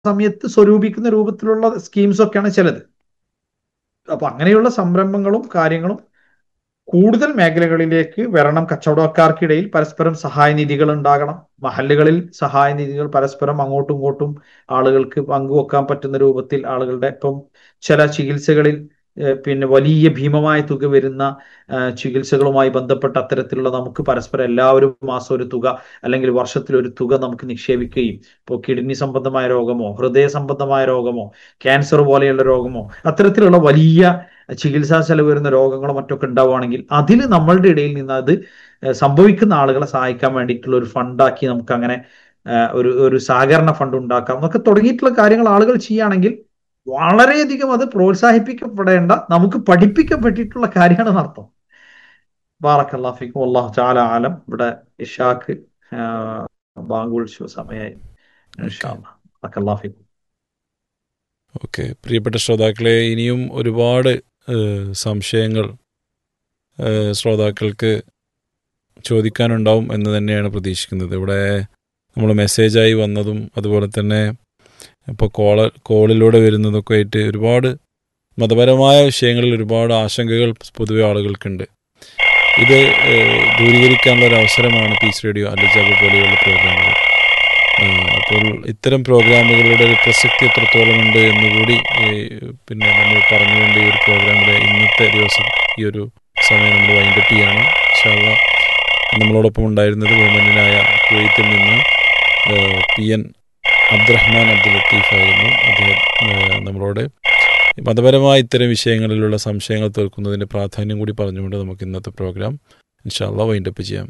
സമയത്ത് സ്വരൂപിക്കുന്ന രൂപത്തിലുള്ള സ്കീംസ് ഒക്കെയാണ് ചിലത് അപ്പൊ അങ്ങനെയുള്ള സംരംഭങ്ങളും കാര്യങ്ങളും കൂടുതൽ മേഖലകളിലേക്ക് വരണം കച്ചവടക്കാർക്കിടയിൽ പരസ്പരം സഹായ നിധികൾ ഉണ്ടാകണം മഹല്ലുകളിൽ സഹായ നിധികൾ പരസ്പരം അങ്ങോട്ടും ഇങ്ങോട്ടും ആളുകൾക്ക് പങ്കുവെക്കാൻ പറ്റുന്ന രൂപത്തിൽ ആളുകളുടെ ഇപ്പം ചില ചികിത്സകളിൽ ഏഹ് പിന്നെ വലിയ ഭീമമായ തുക വരുന്ന ഏഹ് ചികിത്സകളുമായി ബന്ധപ്പെട്ട അത്തരത്തിലുള്ള നമുക്ക് പരസ്പരം എല്ലാവരും മാസം ഒരു തുക അല്ലെങ്കിൽ വർഷത്തിൽ ഒരു തുക നമുക്ക് നിക്ഷേപിക്കുകയും ഇപ്പോൾ കിഡ്നി സംബന്ധമായ രോഗമോ ഹൃദയ സംബന്ധമായ രോഗമോ ക്യാൻസർ പോലെയുള്ള രോഗമോ അത്തരത്തിലുള്ള വലിയ ചികിത്സാ ചെലവ് വരുന്ന രോഗങ്ങളോ മറ്റൊക്കെ ഉണ്ടാവുകയാണെങ്കിൽ അതിൽ നമ്മളുടെ ഇടയിൽ നിന്ന് അത് ഏഹ് സംഭവിക്കുന്ന ആളുകളെ സഹായിക്കാൻ വേണ്ടിയിട്ടുള്ള ഒരു ഫണ്ടാക്കി നമുക്ക് അങ്ങനെ ഏഹ് ഒരു ഒരു സഹകരണ ഫണ്ട് ഉണ്ടാക്കാം എന്നൊക്കെ തുടങ്ങിയിട്ടുള്ള കാര്യങ്ങൾ ആളുകൾ ചെയ്യുകയാണെങ്കിൽ വളരെയധികം അത് പ്രോത്സാഹിപ്പിക്കപ്പെടേണ്ട നമുക്ക് പഠിപ്പിക്കപ്പെട്ടിട്ടുള്ള കാര്യമാണ് അർത്ഥം ബാറക്കല്ലാഫിക്കും അള്ളാഹു ചാല ആലം ഇവിടെ ഇഷാക്ക് ബാങ്ക് വിളിച്ചു സമയമായി ബാറക്കല്ലാഫിക്കും ഓക്കെ പ്രിയപ്പെട്ട ശ്രോതാക്കളെ ഇനിയും ഒരുപാട് ഏഹ്, സംശയങ്ങൾ ഏഹ്, ശ്രോതാക്കൾക്ക് ചോദിക്കാനുണ്ടാവും എന്ന് തന്നെയാണ് പ്രതീക്ഷിക്കുന്നത് ഇവിടെ നമ്മൾ മെസ്സേജായി വന്നതും അതുപോലെ തന്നെ ഇപ്പോൾ കോള കോളിലൂടെ വരുന്നതൊക്കെ ആയിട്ട് ഒരുപാട് മതപരമായ വിഷയങ്ങളിൽ ഒരുപാട് ആശങ്കകൾ പൊതുവെ ആളുകൾക്കുണ്ട് ഇത് ഏഹ്, ദൂരീകരിക്കാനുള്ള ഒരു അവസരമാണ് പീസ് റേഡിയോ അലിജാബ് പോലെയുള്ള പ്രോഗ്രാമുകൾ ഏഹ്, അപ്പോൾ ഇത്തരം പ്രോഗ്രാമുകളുടെ ഒരു പ്രസക്തി എത്രത്തോളം ഉണ്ട് എന്നുകൂടി ഏഹ്, പിന്നെ നമ്മൾ പറഞ്ഞുകൊണ്ട് ഈ ഒരു പ്രോഗ്രാമിലെ ഇന്നത്തെ ദിവസം ഈ ഒരു സമയം നമ്മൾ വൈൻഡപ്പ് ചെയ്യാണ് ഇൻഷാല്ല നമ്മളോടൊപ്പം ഉണ്ടായിരുന്നത് ബഹുമാന്യനായ കുവൈത്തിൽ നിന്ന് ഏഹ്, പി എൻ അബ്ദുറഹ്മാൻ അബ്ദുൽ ലത്തീഫ് ആയിരുന്നു അദ്ദേഹം ഏഹ്, നമ്മളോട് മതപരമായ ഇത്തരം വിഷയങ്ങളിലുള്ള സംശയങ്ങൾ തീർക്കുന്നതിൻ്റെ പ്രാധാന്യം കൂടി പറഞ്ഞുകൊണ്ട് നമുക്ക് ഇന്നത്തെ പ്രോഗ്രാം ഇൻഷാല്ല വൈൻഡപ്പ് ചെയ്യാം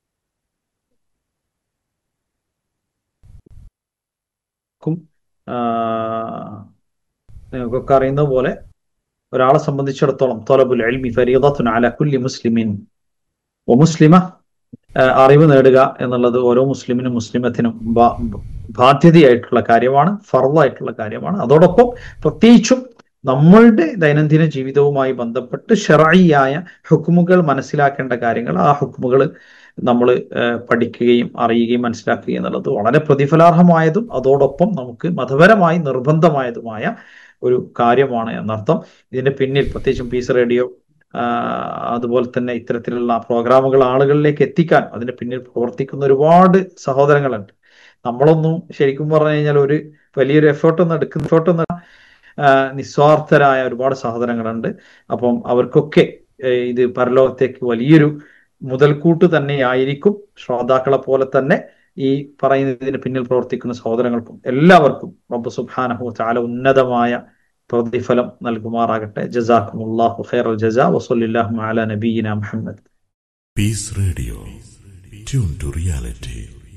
ക്കും ആ, നിങ്ങൾക്കൊക്കെ അറിയുന്ന പോലെ ഒരാളെ സംബന്ധിച്ചിടത്തോളം തൊലബുൽ ഇൽമി ഫരീദത്തുൻ അല കുല്ലി മുസ്ലിമിൻ വ മുസ്ലിമ ആ, അറിവ് നേടുക എന്നുള്ളത് ഓരോ മുസ്ലിമിനും മുസ്ലിമത്തിനും ബാ- ബാധ്യതയായിട്ടുള്ള കാര്യമാണ് ഫർദായിട്ടുള്ള കാര്യമാണ് അതോടൊപ്പം പ്രത്യേകിച്ചും നമ്മളുടെ ദൈനംദിന ജീവിതവുമായി ബന്ധപ്പെട്ട് ഷെറായിയായ ഹുക്കുമുകൾ മനസ്സിലാക്കേണ്ട കാര്യങ്ങൾ ആ ഹുക്കുമുകൾ നമ്മൾ പഠിക്കുകയും അറിയുകയും മനസ്സിലാക്കുകയും എന്നുള്ളത് വളരെ പ്രതിഫലാർഹമായതും അതോടൊപ്പം നമുക്ക് മതപരമായി നിർബന്ധമായതുമായ ഒരു കാര്യമാണ് എന്നർത്ഥം ഇതിന്റെ പിന്നിൽ പ്രത്യേകിച്ചും പീസ് റേഡിയോ അതുപോലെ തന്നെ ഇത്തരത്തിലുള്ള പ്രോഗ്രാമുകൾ ആളുകളിലേക്ക് എത്തിക്കാൻ അതിന്റെ പിന്നിൽ പ്രവർത്തിക്കുന്ന ഒരുപാട് സഹോദരങ്ങളുണ്ട് നമ്മളൊന്നും ശരിക്കും പറഞ്ഞു കഴിഞ്ഞാൽ ഒരു വലിയൊരു എഫേർട്ട് ഒന്നും എടുക്കുന്ന എഫേർട്ട് ഒന്നും ആ, നിസ്വാർത്ഥരായ ഒരുപാട് സഹോദരങ്ങളുണ്ട് അപ്പം അവർക്കൊക്കെ ഏഹ്, ഇത് പരലോകത്തേക്ക് വലിയൊരു മുതൽക്കൂട്ട് തന്നെയായിരിക്കും ശ്രോതാക്കളെ പോലെ തന്നെ ഈ പറയുന്നതിന് പിന്നിൽ പ്രവർത്തിക്കുന്ന സഹോദരങ്ങൾക്കും എല്ലാവർക്കും റബ്ബ് സുബ്ഹാനഹു തആല ഉന്നതമായ പ്രതിഫലം നൽകുമാറാകട്ടെ ജസാക്കുമുല്ലാഹു ഖൈറൽ ജസാ വസല്ലല്ലാഹു അലാ നബിയിന Muhammad Peace Radio. Tune to reality.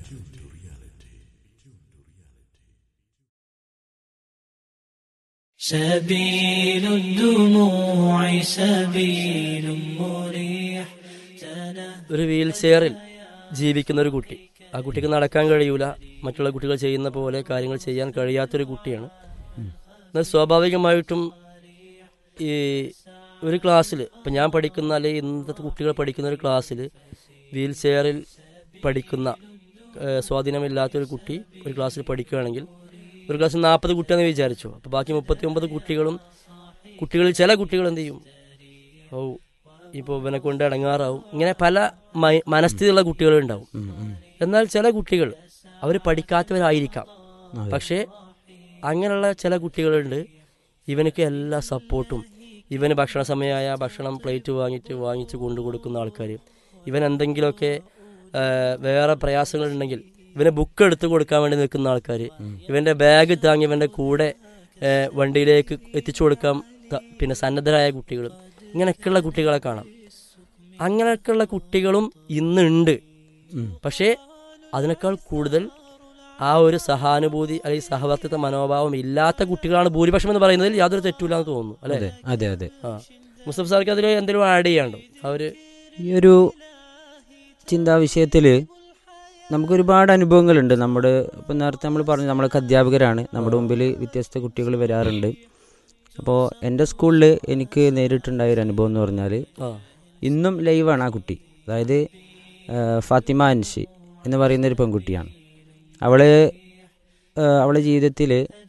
سبيل الدموع سبيل مريح ഒരു വീൽ ചെയറിൽ ജീവിക്കുന്ന ഒരു കുട്ടി ആ കുട്ടിക്ക് നടക്കാൻ കഴിയൂല മറ്റുള്ള കുട്ടികൾ ചെയ്യുന്ന പോലെ കാര്യങ്ങൾ ചെയ്യാൻ കഴിയാത്തൊരു കുട്ടിയാണ് എന്നാൽ സ്വാഭാവികമായിട്ടും ഈ ഒരു ക്ലാസ്സിൽ ഇപ്പം ഞാൻ പഠിക്കുന്ന അല്ലെങ്കിൽ ഇന്നത്തെ കുട്ടികൾ പഠിക്കുന്ന ഒരു ക്ലാസ്സിൽ വീൽ ചെയറിൽ പഠിക്കുന്ന ഏഹ്, സ്വാധീനമില്ലാത്തൊരു കുട്ടി ഒരു ക്ലാസ്സിൽ പഠിക്കുകയാണെങ്കിൽ ഒരു ക്ലാസ്സിൽ നാൽപ്പത് കുട്ടിയാണെന്ന് വിചാരിച്ചു അപ്പോൾ ബാക്കി മുപ്പത്തി ഒമ്പത് കുട്ടികളും കുട്ടികളിൽ ചില കുട്ടികൾ എന്ത് ചെയ്യും ഓ ഇപ്പോൾ ഇവനെ കൊണ്ട് ഇടങ്ങാറാവും ഇങ്ങനെ പല മൈ- മനസ്ഥിതിയുള്ള കുട്ടികളുണ്ടാവും എന്നാൽ ചില കുട്ടികൾ അവർ പഠിക്കാത്തവരായിരിക്കാം പക്ഷേ അങ്ങനെയുള്ള ചില കുട്ടികളുണ്ട് ഇവനക്ക് എല്ലാ സപ്പോർട്ടും ഇവന് ഭക്ഷണ സമയമായ ഭക്ഷണം പ്ലേറ്റ് വാങ്ങിയിട്ട് വാങ്ങിച്ച് കൊണ്ടു കൊടുക്കുന്ന ആൾക്കാർ ഇവൻ എന്തെങ്കിലുമൊക്കെ ആ, വേറെ പ്രയാസങ്ങളുണ്ടെങ്കിൽ ഇവനെ ബുക്ക് എടുത്ത് കൊടുക്കാൻ വേണ്ടി നിൽക്കുന്ന ആൾക്കാർ ഇവൻ്റെ ബാഗ് താങ്ങി ഇവൻ്റെ കൂടെ ആ, വണ്ടിയിലേക്ക് എത്തിച്ചു കൊടുക്കാൻ ത- പിന്നെ സന്നദ്ധരായ കുട്ടികൾ ഇങ്ങനെയൊക്കെയുള്ള കുട്ടികളെ കാണാം അങ്ങനെയൊക്കെയുള്ള കുട്ടികളും ഇന്നുണ്ട് പക്ഷേ അതിനേക്കാൾ കൂടുതൽ ആ ഒരു സഹാനുഭൂതി അല്ലെങ്കിൽ സഹവർത്തിത്വ മനോഭാവം ഇല്ലാത്ത കുട്ടികളാണ് ഭൂരിപക്ഷം എന്ന് പറയുന്നതിൽ യാതൊരു തെറ്റില്ല എന്ന് തോന്നുന്നു അല്ലേ അതെ അതെ അതെ ആ മുസ്തഫ സാർക്ക് അതിൽ എന്തെങ്കിലും ആഡ് ചെയ്യാണ്ടോ അവര് ഈ ഒരു ചിന്താ വിഷയത്തിൽ നമുക്കൊരുപാട് അനുഭവങ്ങളുണ്ട് നമ്മുടെ ഇപ്പം നേരത്തെ നമ്മൾ പറഞ്ഞു നമ്മളൊക്കെ അധ്യാപകരാണ് നമ്മുടെ മുമ്പിൽ വ്യത്യസ്ത കുട്ടികൾ വരാറുണ്ട് അപ്പോൾ എൻ്റെ സ്കൂളിൽ എനിക്ക് നേരിട്ടുണ്ടായ ഒരു അനുഭവം എന്ന് പറഞ്ഞാൽ ആ ഇന്നും ലൈവാണ് ആ കുട്ടി അതായത് ആ, ഫാത്തിമ അൻഷി എന്ന് പറയുന്ന ഒരു പെൺകുട്ടിയാണ് അവള് ആ, അവളുടെ ജീവിതത്തിൽ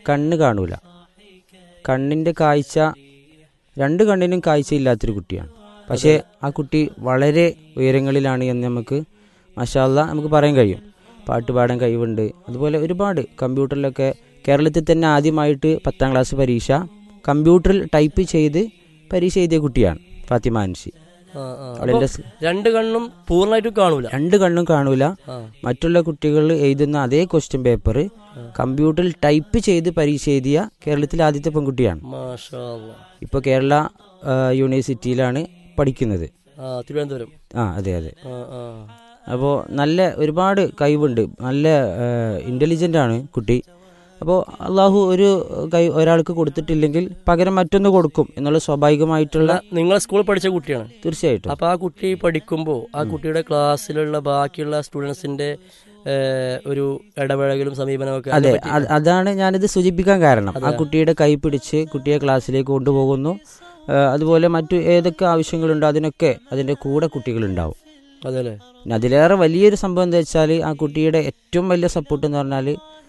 കണ്ണ് കാണൂല കണ്ണിൻ്റെ കാഴ്ച രണ്ട് കണ്ണിനും കാഴ്ചയില്ലാത്തൊരു കുട്ടിയാണ് പക്ഷേ ആ കുട്ടി വളരെ ഉയരങ്ങളിലാണ് എന്ന് നമുക്ക് മഷാല്ല നമുക്ക് പറയാൻ കഴിയും പാട്ട് പാടാൻ കഴിവുണ്ട് അതുപോലെ ഒരുപാട് കമ്പ്യൂട്ടറിലൊക്കെ കേരളത്തിൽ തന്നെ ആദ്യമായിട്ട് പത്താം ക്ലാസ് പരീക്ഷ കമ്പ്യൂട്ടറിൽ ടൈപ്പ് ചെയ്ത് പരീക്ഷ എഴുതിയ കുട്ടിയാണ് ഫാത്തിമ അൻസി ആ, ആ. അവളെ അപ്പൊ എല്ലാ സ് രണ്ട് കണ്ണും പൂർണ്ണമായിട്ടും കാണൂല രണ്ട് കണ്ണും കാണൂല ആ. മറ്റുള്ള കുട്ടികൾ എഴുതുന്ന അതേ ക്വസ്റ്റ്യൻ പേപ്പർ കമ്പ്യൂട്ടറിൽ ടൈപ്പ് ചെയ്ത് പരീക്ഷ എഴുതിയ കേരളത്തിലെ ആദ്യത്തെ പെൺകുട്ടിയാണ് മാഷാ അല്ലാ. ഇപ്പോൾ കേരള ആ, യൂണിവേഴ്സിറ്റിയിലാണ് പഠിക്കുന്നത് ആ തിരുവനന്തപുരം ആ അതെ അതെ ആ ആ അപ്പോൾ നല്ല ഒരുപാട് കഴിവുണ്ട് നല്ല ഇൻ്റലിജൻ്റ് ആണ് കുട്ടി അപ്പോൾ അള്ളാഹു ഒരു കൈ ഒരാൾക്ക് കൊടുത്തിട്ടില്ലെങ്കിൽ പകരം മറ്റൊന്ന് കൊടുക്കും എന്നുള്ള സ്വാഭാവികമായിട്ടുള്ള നിങ്ങൾ സ്കൂളിൽ പഠിച്ച കുട്ടിയാണ് തീർച്ചയായിട്ടും അപ്പൊ ആ കുട്ടി പഠിക്കുമ്പോൾ ആ കുട്ടിയുടെ ക്ലാസ്സിലുള്ള ബാക്കിയുള്ള സ്റ്റുഡൻസിന്റെ ഏഹ്, ഒരു ഇടപഴകലും സമീപനവും ഒക്കെ അതെ അതിനെപ്പറ്റി- അത് അതാണ് ഞാനിത് സൂചിപ്പിക്കാൻ കാരണം ആ കുട്ടിയുടെ കൈ പിടിച്ച് കുട്ടിയെ ക്ലാസ്സിലേക്ക് കൊണ്ടുപോകുന്നു ആ, അതുപോലെ മറ്റു ഏതൊക്കെ ആവശ്യങ്ങളുണ്ടോ അതിനൊക്കെ അതിൻ്റെ കൂടെ കുട്ടികളുണ്ടാവും അതെല്ലേ പിന്നെ അതിലേറെ വലിയൊരു സംഭവം എന്താ വെച്ചാൽ ആ കുട്ടിയുടെ ഏറ്റവും വലിയ സപ്പോർട്ട് എന്ന് പറഞ്ഞാൽ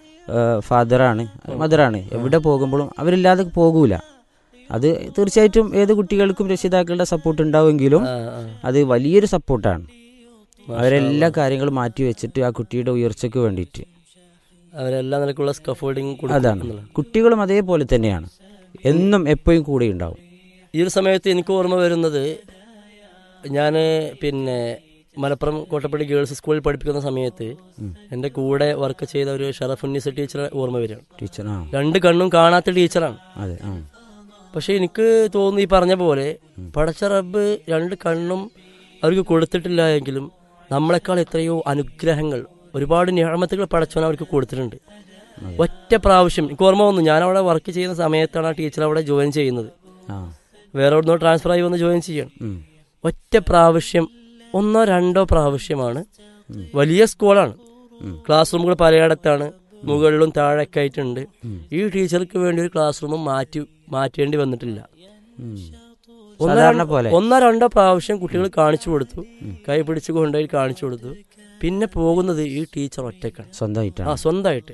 ഫാദറാണ് മദറാണ് എവിടെ പോകുമ്പോഴും അവരില്ലാതെ പോകൂല അത് തീർച്ചയായിട്ടും ഏത് കുട്ടികൾക്കും രക്ഷിതാക്കളുടെ സപ്പോർട്ട് ഉണ്ടാവുമെങ്കിലും ആ, ആ. അത് വലിയൊരു സപ്പോർട്ടാണ് അവരെല്ലാ കാര്യങ്ങളും മാറ്റി വെച്ചിട്ട് ആ കുട്ടിയുടെ ഉയർച്ചയ്ക്ക് വേണ്ടിയിട്ട് അവരെല്ലാ നിലക്കുള്ള സ്കഫോൾഡിങ് അതാണ് കുട്ടികളും അതേപോലെ തന്നെയാണ് എന്നും എപ്പോഴും കൂടെ ഉണ്ടാവും ഈ ഒരു സമയത്ത് എനിക്ക് ഓർമ്മ വരുന്നത് ഞാൻ പിന്നെ മലപ്പുറം കോട്ടപ്പള്ളി ഗേൾസ് സ്കൂളിൽ പഠിപ്പിക്കുന്ന സമയത്ത് എൻ്റെ കൂടെ വർക്ക് ചെയ്ത ഒരു ഷറഫുന്നീസ ടീച്ചറെ ഓർമ്മ വരികയാണ് ടീച്ചർ ആ രണ്ട് കണ്ണും കാണാത്ത ടീച്ചറാണ് അതെ ആ പക്ഷെ എനിക്ക് തോന്നുന്നു ഈ പറഞ്ഞ പോലെ പടച്ച റബ്ബ് രണ്ട് കണ്ണും അവർക്ക് കൊടുത്തിട്ടില്ല എങ്കിലും നമ്മളെക്കാൾ എത്രയോ അനുഗ്രഹങ്ങൾ ഒരുപാട് ഞാമത്തുകൾ പടച്ചവൻ അവർക്ക് കൊടുത്തിട്ടുണ്ട് ഒറ്റ പ്രാവശ്യം എനിക്ക് ഓർമ്മ വന്നു ഞാൻ അവിടെ വർക്ക് ചെയ്യുന്ന സമയത്താണ് ആ ടീച്ചർ അവിടെ ജോയിൻ ചെയ്യുന്നത് ആ വേറെ എവിടുന്നോ ട്രാൻസ്ഫർ ആയി വന്ന് ജോയിൻ ചെയ്യണം ഉം. ഒറ്റ പ്രാവശ്യം ഒന്നോ രണ്ടോ പ്രാവശ്യമാണ് വലിയ സ്കൂളാണ് ക്ലാസ് റൂമുകൾ പലയിടത്താണ് മുകളിലും താഴെയൊക്കെ ആയിട്ടുണ്ട് ഈ ടീച്ചർക്ക് വേണ്ടി ഒരു ക്ലാസ് റൂം മാറ്റി മാറ്റേണ്ടി വന്നിട്ടില്ല ഉം. ഒന്നോ സാധാരണ രണ്ടോ- പോലെ ഒന്നോ രണ്ടോ പ്രാവശ്യം കുട്ടികൾ കാണിച്ചു കൊടുത്തു കൈ പിടിച്ച് കൊണ്ടുപോയി കാണിച്ചു കൊടുത്തു പിന്നെ പോകുന്നത് ഈ ടീച്ചർ ഒറ്റക്കാണ് ആ സ്വന്തമായിട്ടാണ് സ്വന്തമായിട്ട്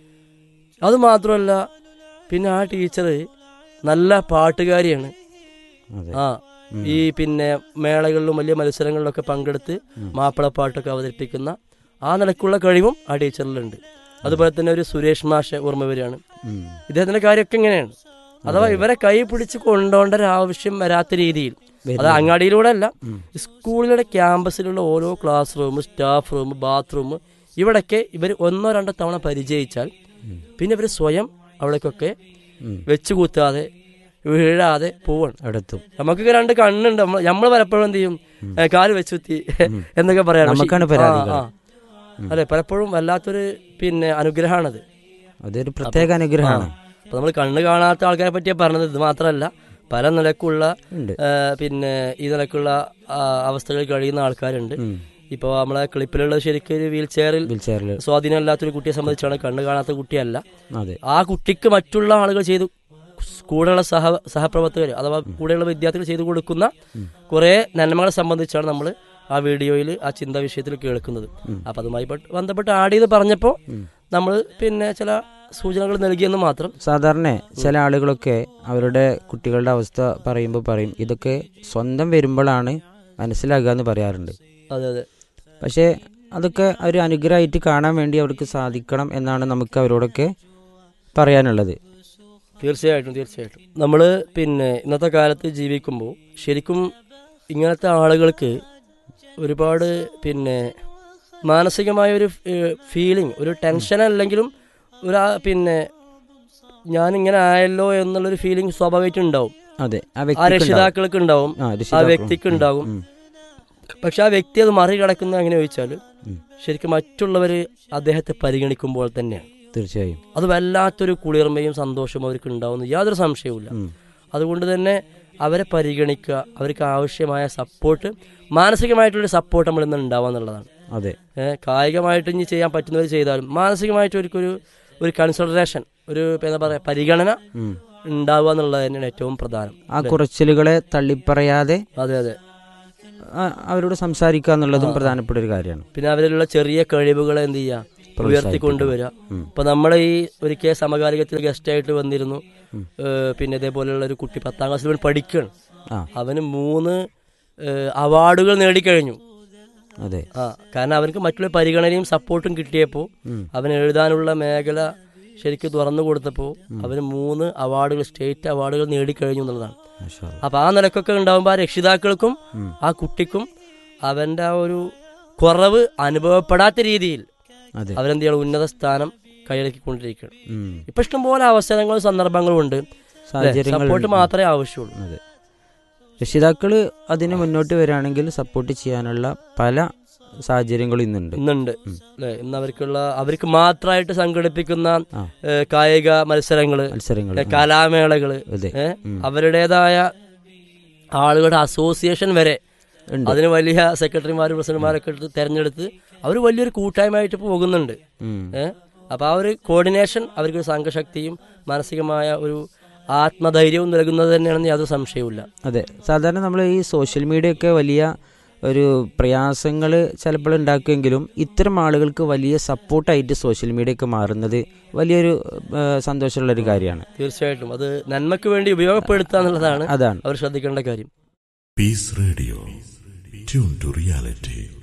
അത് മാത്രമല്ല പിന്നെ ആ ടീച്ചർ നല്ല പാട്ടുകാരിയാണ് അതെ ആ ഈ പിന്നെ മേളകളിലും വലിയ മത്സരങ്ങളിലൊക്കെ പങ്കെടുത്ത് മാപ്പിളപ്പാട്ടൊക്കെ അവതരിപ്പിക്കുന്ന ആ നിലക്കുള്ള കഴിവും ആ ടീച്ചറിലുണ്ട് അതുപോലെ തന്നെ ഒരു സുരേഷ് മാഷ ഓർമ്മ വരികയാണ് ഉം. ഇദ്ദേഹത്തിന്റെ കാര്യമൊക്കെ ഇങ്ങനെയാണ് അഥവാ ഇവരെ കൈ പിടിച്ച് കൊണ്ടുപോകേണ്ട ഒരു ആവശ്യം വരാത്ത രീതിയിൽ അത് അങ്ങാടിയിലൂടെ അല്ല സ്കൂളിലെ ക്യാമ്പസിലുള്ള ഓരോ classroom staff room bathroom ഇവിടൊക്കെ ഇവർ ഒന്നോ രണ്ടോ തവണ പരിചയിച്ചാൽ പിന്നെ ഇവർ സ്വയം അവിടേക്കൊക്കെ ഉം. വെച്ച് കൂത്താതെ വീഴാതെ പോവാണ് അടുത്തും നമുക്കൊക്കെ രണ്ട് കണ്ണുണ്ട് നമ്മൾ നമ്മൾ പലപ്പോഴും എന്ത് ചെയ്യും ഏ, കാല് വെച്ച് കുത്തി എന്നൊക്കെ പറയാം പക്ഷേ- നമുക്കാണ് ആ, പരാതികൾ. ആ. അതെ പലപ്പോഴും വല്ലാത്തൊരു പിന്നെ അനുഗ്രഹമാണത് അതൊരു പ്രത്യേക അനുഗ്രഹമാണ് അപ്പൊ നമ്മൾ കണ്ണ് കാണാത്ത ആൾക്കാരെ പറ്റിയാ പറഞ്ഞത് ഇത് മാത്രമല്ല പല നിലക്കുള്ള ഉണ്ട് ഏ, പിന്നെ ഈ നിലക്കുള്ള ആ, അവസ്ഥകളിൽ കഴിയുന്ന ആൾക്കാരുണ്ട് ഉം. ഇപ്പോൾ നമ്മളെ ക്ലിപ്പിലുള്ള ശരിക്കും ഒരു വീൽ ചെയറിൽ വീൽ ചെയറിൽ സ്വാധീനമില്ലാത്തൊരു കുട്ടിയെ സംബന്ധിച്ചാണ് കണ്ണ് കാണാത്ത കുട്ടിയല്ല അതെ ആ കുട്ടിക്ക് മറ്റുള്ള ആളുകൾ ചെയ്തു കൂടെയുള്ള സഹ സഹപ്രവർത്തകർ അഥവാ കൂടെയുള്ള വിദ്യാർത്ഥികൾ ചെയ്തു കൊടുക്കുന്ന കുറെ നന്മകളെ സംബന്ധിച്ചാണ് നമ്മൾ ആ വീഡിയോയിൽ ആ ചിന്താ വിഷയത്തിൽ കേൾക്കുന്നത് അപ്പൊ അതുമായി ബട്ട് ബന്ധപ്പെട്ട് ആഡ് ചെയ്ത് പറഞ്ഞപ്പോൾ നമ്മൾ പിന്നെ ചില സൂചനകൾ നൽകിയെന്ന് മാത്രം സാധാരണ ചില ആളുകളൊക്കെ അവരുടെ കുട്ടികളുടെ അവസ്ഥ പറയുമ്പോൾ പറയും ഇതൊക്കെ സ്വന്തം വരുമ്പോഴാണ് മനസ്സിലാകുക എന്ന് പറയാറുണ്ട് അതെ അതെ പക്ഷേ അതൊക്കെ ഒരു അനുഗ്രഹമായിട്ട് കാണാൻ വേണ്ടി അവർക്ക് സാധിക്കണം എന്നാണ് നമുക്ക് അവരോടൊക്കെ പറയാനുള്ളത് തീർച്ചയായിട്ടും തീർച്ചയായിട്ടും നമ്മൾ പിന്നെ ഇന്നത്തെ കാലത്ത് ജീവിക്കുമ്പോൾ ശരിക്കും ഇങ്ങനത്തെ ആളുകൾക്ക് ഒരുപാട് പിന്നെ മാനസികമായ ഒരു ഫീലിംഗ് ഒരു ടെൻഷൻ അല്ലെങ്കിലും ഒരു ആ പിന്നെ ഞാൻ ഇങ്ങനെ ആയല്ലോ എന്നുള്ളൊരു ഫീലിംഗ് സ്വാഭാവികമായിട്ടും ഉണ്ടാവും അതെ ആ ആ വ്യക്തിക്ക് ഉണ്ടാവും. രക്ഷിതാക്കൾക്ക് ഉണ്ടാവും ആ, ആ രക്ഷിതാക്കളും. വ്യക്തിക്ക് ഉണ്ടാകും ഉം, പക്ഷെ ആ വ്യക്തി അത് മറികടക്കുന്നത് എങ്ങനെ ചോദിച്ചാൽ ഉം. ശരിക്കും മറ്റുള്ളവർ അദ്ദേഹത്തെ പരിഗണിക്കുമ്പോൾ തന്നെയാണ് തീർച്ചയായും അത് വല്ലാത്തൊരു കുളിർമയും സന്തോഷവും അവർക്ക് ഉണ്ടാവുന്നു യാതൊരു സംശയവുമില്ല ഉം. അതുകൊണ്ട് തന്നെ അവരെ പരിഗണിക്കുക അവർക്ക് ആവശ്യമായ സപ്പോർട്ട് മാനസികമായിട്ടുള്ളൊരു സപ്പോർട്ട് നമ്മൾ ഇന്ന് ഉണ്ടാവുക എന്നുള്ളതാണ് അതെ ഏഹ് കായികമായിട്ട് ഇനി ചെയ്യാൻ പറ്റുന്നവർ ചെയ്താലും മാനസികമായിട്ട് അവർക്കൊരു ഒരു കൺസിഡറേഷൻ ഒരു ഇപ്പൊ എന്താ പറയുക പരിഗണന ഉം. ഉണ്ടാവുക എന്നുള്ളത് തന്നെയാണ് ഏറ്റവും പ്രധാനം ആ കുറച്ചിലുകളെ തള്ളിപ്പറയാതെ അതെ അതെ ആ, അവരോട് സംസാരിക്കുക എന്നുള്ളതും പ്രധാനപ്പെട്ട ഒരു കാര്യമാണ് പിന്നെ അവരിലുള്ള ചെറിയ കഴിവുകളെ എന്ത് ചെയ്യുക ഉയർത്തിക്കൊണ്ടുവരിക ഉം. ഇപ്പൊ നമ്മളെ ഈ ഒരിക്കൽ സമകാലികത്തിൽ ഗസ്റ്റ് ആയിട്ട് വന്നിരുന്നു ഏഹ് പിന്നെ ഇതേപോലെയുള്ള ഒരു കുട്ടി പത്താം ക്ലാസ്സിൽ പോയി പഠിക്കുകയാണ് ആ അവന് മൂന്ന് ഏഹ് അവാർഡുകൾ നേടിക്കഴിഞ്ഞു അതെ ആ കാരണം അവർക്ക് മറ്റുള്ള പരിഗണനയും സപ്പോർട്ടും കിട്ടിയപ്പോൾ ഉം. അവന് എഴുതാനുള്ള മേഖല ശരിക്കും തുറന്നു കൊടുത്തപ്പോൾ അവന് മൂന്ന് അവാർഡുകൾ സ്റ്റേറ്റ് അവാർഡുകൾ നേടിക്കഴിഞ്ഞു എന്നുള്ളതാണ് മാഷാ അല്ലാ. അപ്പൊ ആ നിലക്കൊക്കെ ഉണ്ടാകുമ്പോൾ ആ രക്ഷിതാക്കൾക്കും ആ കുട്ടിക്കും അവന്റെ ആ ഒരു കുറവ് അനുഭവപ്പെടാത്ത രീതിയിൽ അതെ അവരെന്ത് ചെയ്യണം ഉന്നത സ്ഥാനം കൈയടക്കിക്കൊണ്ടിരിക്കുകയാണ് ഉം. ഇപ്പൊ ഇഷ്ടംപോലെ അവസരങ്ങളും സന്ദർഭങ്ങളും ഉണ്ട് സാഹചര്യങ്ങൾ സപ്പോർട്ട് മാത്രമേ ആവശ്യമുള്ളൂ അതെ രക്ഷിതാക്കൾ അതിന് മുന്നോട്ട് വരികയാണെങ്കിൽ സപ്പോർട്ട് ചെയ്യാനുള്ള പല സാഹചര്യങ്ങളും ഇന്നുണ്ട് ഇന്നുണ്ട് അല്ലെ ഇന്ന് അവർക്കുള്ള അവർക്ക് മാത്രമായിട്ട് സംഘടിപ്പിക്കുന്ന ആ. ഏഹ്, കായിക മത്സരങ്ങള് മത്സരങ്ങൾ ഏഹ്, കലാമേളകള് അതെ ഏഹ്, ഉം. അവരുടേതായ ആളുകളുടെ അസോസിയേഷൻ വരെ ഉണ്ട് അതിന് വലിയ സെക്രട്ടറിമാരും പ്രസിഡന്റുമാരൊക്കെ എടുത്ത് തെരഞ്ഞെടുത്ത് അവർ വലിയൊരു കൂട്ടായ്മയായിട്ട് പോകുന്നുണ്ട് ഉം. ഏഹ് അപ്പൊ ആ ഒരു കോർഡിനേഷൻ അവർക്ക് സംഘശക്തിയും മാനസികമായ ഒരു ആത്മധൈര്യവും നൽകുന്നത് തന്നെയാണെന്ന് യാതൊരു സംശയവുമില്ല അതെ സാധാരണ നമ്മൾ ഈ സോഷ്യൽ മീഡിയ ഒക്കെ വലിയ ഒരു പ്രയാസങ്ങൾ ചിലപ്പോൾ ഉണ്ടാക്കുമെങ്കിലും ഇത്തരം ആളുകൾക്ക് വലിയ സപ്പോർട്ടായിട്ട് സോഷ്യൽ മീഡിയ ഒക്കെ മാറുന്നത് വലിയൊരു ആ, സന്തോഷമുള്ള ഒരു കാര്യമാണ് തീർച്ചയായിട്ടും അത് നന്മയ്ക്ക് വേണ്ടി ഉപയോഗപ്പെടുത്തുക എന്നുള്ളതാണ് അതാണ് അവർ ശ്രദ്ധിക്കേണ്ട കാര്യം Peace Radio. Tune to reality.